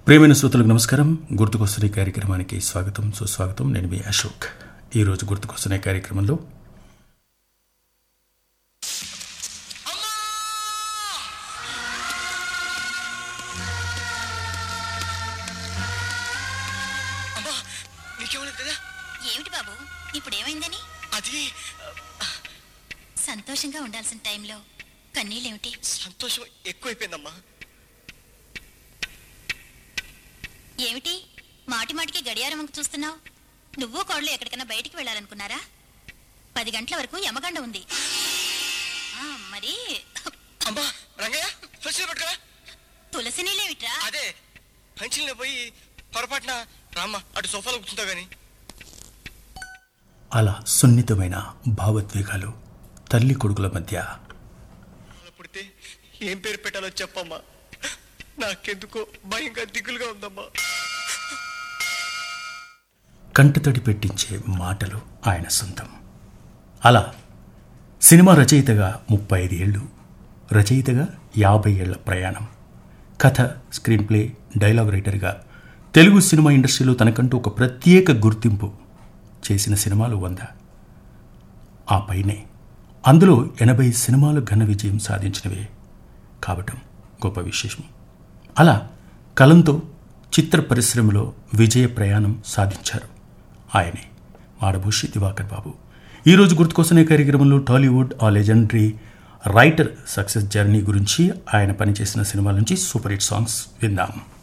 ప్రియమైన శ్రోతలకు నమస్కారం గుర్తుకొస్తున్న ఈ కార్యక్రమానికి స్వాగతం సుస్వాగతం నేను మీ అశోక్ ఈరోజు గుర్తుకొస్తున్న ఈ కార్యక్రమంలో అమ్మా నీకేమైనా కదా ఏమిటి బాబు ఇప్పుడు ఏమైందని అది సంతోషంగా ఉండాల్సిన టైంలో కన్నీళ్ళేమిటి సంతోషం ఎక్కువైపోయిందమ్మా ఏమిటి మాటి మాటికి గడియారం వంక చూస్తున్నావు నువ్వు కోడలు ఎక్కడికైనా బయటికి వెళ్ళాలనుకున్నారా పది గంటల వరకు యమగండ ఉంది ఆ, మరి అమ్మా రంగయ్య ఫస్ట్ పట్టుకురా తులసి నీళ్ళేమిట్రా అదే పంచిల్ని పోయి పొరపాటున రామ్మ అటు సోఫాలో కూర్చుంటావు గాని అలా సున్నితమైన భావోద్వేగాలు తల్లి కొడుకుల మధ్య అలా పుడితే ఏం పేరు పెట్టాలో చెప్పమ్మా నాకెందుకో భయంగా దిగులుగా ఉందమ్మా కంటతడి పెట్టించే మాటలు ఆయన సొంతం అలా సినిమా రచయితగా ముప్పై ఐదు ఏళ్ళు రచయితగా యాభై ఏళ్ల ప్రయాణం కథ స్క్రీన్ ప్లే డైలాగ్ రైటర్గా తెలుగు సినిమా ఇండస్ట్రీలో తనకంటూ ఒక ప్రత్యేక గుర్తింపు చేసిన సినిమాలు వంద ఆ పైనే అందులో ఎనభై సినిమాలు ఘన విజయం సాధించినవే కావటం గొప్ప విశేషం అలా కలంతో చిత్ర పరిశ్రమలో విజయ ప్రయాణం సాధించారు ఆయనే మాడభూషి దివాకర్ బాబు ఈరోజు గుర్తుకొస్తున్న ఈ కార్యక్రమంలో టాలీవుడ్ ఆ లెజెండరీ రైటర్ సక్సెస్ జర్నీ గురించి ఆయన పనిచేసిన సినిమాల నుంచి సూపర్ హిట్ సాంగ్స్ విందాం